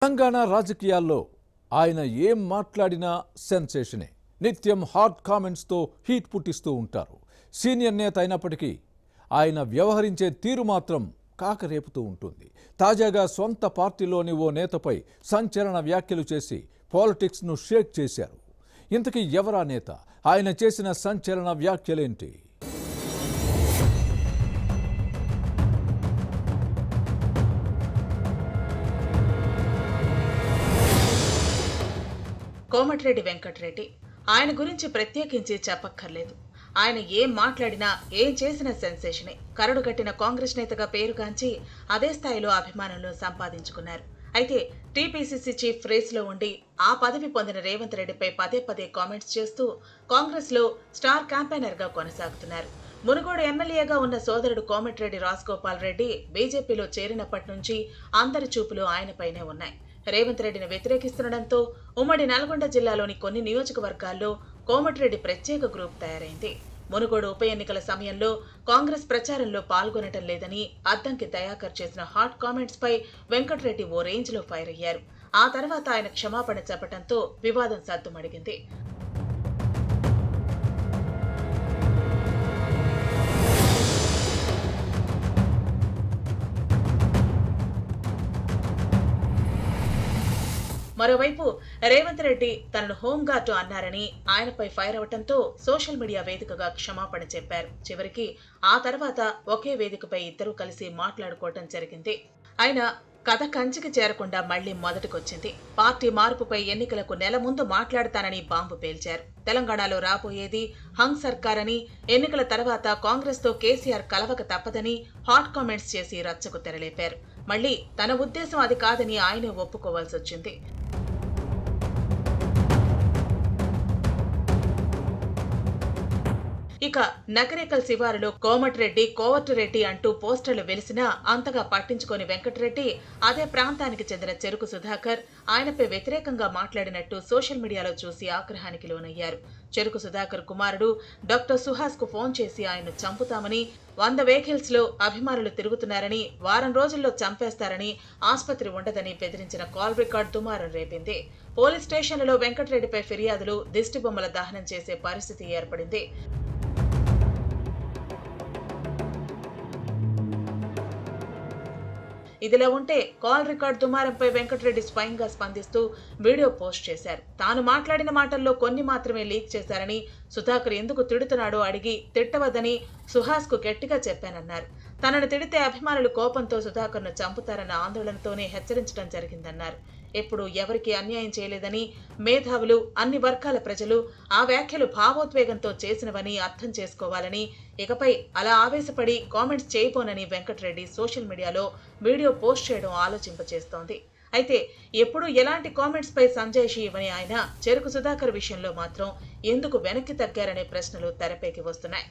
తెలంగాణ రాజకీయాల్లో ఆయన ఏం మాట్లాడినా సెన్సేషనే నిత్యం హాట్ కామెంట్స్తో హీట్ పుట్టిస్తూ ఉంటారు సీనియర్ నేత అయినప్పటికీ ఆయన వ్యవహరించే తీరు మాత్రం కాకరేపుతూ ఉంటుంది తాజాగా సొంత పార్టీలోని ఓ నేతపై సంచలన వ్యాఖ్యలు చేసి పాలిటిక్స్ను షేక్ చేశారు ఇంతకీ ఎవరా నేత ఆయన చేసిన సంచలన వ్యాఖ్యలేంటి కోమటిరెడ్డి వెంకటరెడ్డి ఆయన గురించి ప్రత్యేకించి చెప్పక్కర్లేదు ఆయన ఏం మాట్లాడినా ఏం చేసినా సెన్సేషనే కరడు కట్టిన కాంగ్రెస్ నేతగా పేరుగాంచి అదే స్థాయిలో అభిమానులను సంపాదించుకున్నారు అయితే టీపీసీసీ చీఫ్ రేస్ లో ఉండి ఆ పదవి పొందిన రేవంత్ రెడ్డిపై పదే పదే కామెంట్స్ చేస్తూ కాంగ్రెస్ లో స్టార్ క్యాంపెయినర్ గా కొనసాగుతున్నారు మునుగోడు ఎమ్మెల్యేగా ఉన్న సోదరుడు కోమటిరెడ్డి రాజగోపాల్ రెడ్డి బీజేపీలో చేరినప్పటి నుంచి అందరి చూపులు ఆయనపైనే ఉన్నాయి రేవంత్ రెడ్డిని వ్యతిరేకిస్తుండటంతో ఉమ్మడి నల్గొండ జిల్లాలోని కొన్ని నియోజకవర్గాల్లో కోమటిరెడ్డి ప్రత్యేక గ్రూప్ తయారైంది మునుగోడు ఉప ఎన్నికల సమయంలో కాంగ్రెస్ ప్రచారంలో పాల్గొనటం లేదని అద్దంకి దయాకర్ చేసిన హాట్ కామెంట్స్ పై వెంకటరెడ్డి ఓ రేంజ్ లో ఫైర్ అయ్యారు ఆ తర్వాత ఆయన క్షమాపణ చెప్పడంతో వివాదం సద్దుమడిగింది మరోవైపు రేవంత్ రెడ్డి తనను హోంగార్డు అన్నారని ఆయనపై ఫైర్ అవటంతో సోషల్ మీడియా వేదికగా క్షమాపణ చెప్పారు చివరికి ఆ తర్వాత ఒకే వేదికపై ఇద్దరూ కలిసి మాట్లాడుకోవటం జరిగింది ఆయన కథ కంచికి చేరకుండా మళ్లీ మొదటికొచ్చింది పార్టీ మార్పుపై ఎన్నికలకు నెల ముందు మాట్లాడతానని బాంబు పేల్చారు తెలంగాణలో రాబోయేది హంగ్ సర్కార్ అని ఎన్నికల తర్వాత కాంగ్రెస్ తో కేసీఆర్ కలవక తప్పదని హాట్ కామెంట్స్ చేసి రచ్చకు తెరలేపారు మళ్లీ తన ఉద్దేశం అది కాదని ఆయనే ఒప్పుకోవాల్సి వచ్చింది ఇక నకరేకల్ శివారులో కోమటిరెడ్డి కోవటిరెడ్డి అంటూ పోస్టర్లు వెలిసినా అంతగా పట్టించుకోని వెంకటరెడ్డి అదే ప్రాంతానికి చెందిన చెరుకు సుధాకర్ ఆయనపై వ్యతిరేకంగా మాట్లాడినట్టు సోషల్ మీడియాలో చూసి ఆగ్రహానికి లోనయ్యారు చెరుకు సుధాకర్ కుమారుడు డాక్టర్ సుహాస్ కు ఫోన్ చేసి ఆయన్ను చంపుతామని వంద వెహికల్స్ లో అభిమానులు తిరుగుతున్నారని వారం రోజుల్లో చంపేస్తారని ఆసుపత్రి ఉండదని బెదిరించిన కాల్ రికార్డ్ దుమారం రేపింది పోలీస్ స్టేషన్లలో వెంకటరెడ్డిపై ఫిర్యాదులు దిష్టి బొమ్మల దహనం చేసే పరిస్థితి ఏర్పడింది ఇదిలా ఉంటే కాల్ రికార్డ్ దుమారంపై వెంకటరెడ్డి స్వయంగా స్పందిస్తూ వీడియో పోస్ట్ చేశారు తాను మాట్లాడిన మాటల్లో కొన్ని మాత్రమే లీక్ చేశారని సుధాకర్ ఎందుకు తిడుతున్నాడో అడిగి తిట్టవద్దని సుహాస్ కు గట్టిగా చెప్పానన్నారు తనను తిడితే అభిమానులు కోపంతో సుధాకర్ను చంపుతారన్న ఆందోళనతోనే హెచ్చరించడం జరిగిందన్నారు ఎప్పుడు ఎవరికి అన్యాయం చేయలేదని మేధావులు అన్ని వర్గాల ప్రజలు ఆ వ్యాఖ్యలు భావోద్వేగంతో చేసినవని అర్థం చేసుకోవాలని ఇకపై అలా ఆవేశపడి కామెంట్స్ చేయబోనని వెంకటరెడ్డి సోషల్ మీడియాలో వీడియో పోస్ట్ చేయడం ఆలోచింపచేస్తోంది అయితే ఎప్పుడు ఎలాంటి కామెంట్స్ పై సంజయ్ ఇవ్వని ఆయన చెరుకు సుధాకర్ విషయంలో మాత్రం ఎందుకు వెనక్కి తగ్గారనే ప్రశ్నలు తెరపైకి వస్తున్నాయి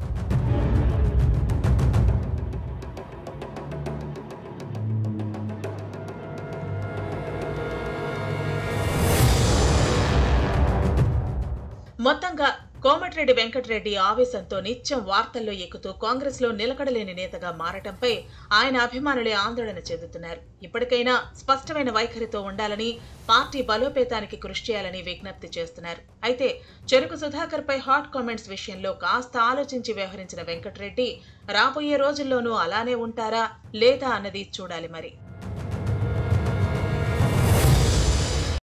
మొత్తంగా కోమటిరెడ్డి వెంకటరెడ్డి ఆవేశంతో నిత్యం వార్తల్లో ఎక్కుతూ కాంగ్రెస్ లో నిలకడలేని నేతగా మారటంపై ఆయన అభిమానులే ఆందోళన చెందుతున్నారు ఇప్పటికైనా స్పష్టమైన వైఖరితో ఉండాలని పార్టీ బలోపేతానికి కృషి చేయాలని విజ్ఞప్తి చేస్తున్నారు అయితే చెరుకు సుధాకర్ పై హాట్ కామెంట్స్ విషయంలో కాస్త ఆలోచించి వ్యవహరించిన వెంకటరెడ్డి రాబోయే రోజుల్లోనూ అలానే ఉంటారా లేదా అన్నది చూడాలి మరి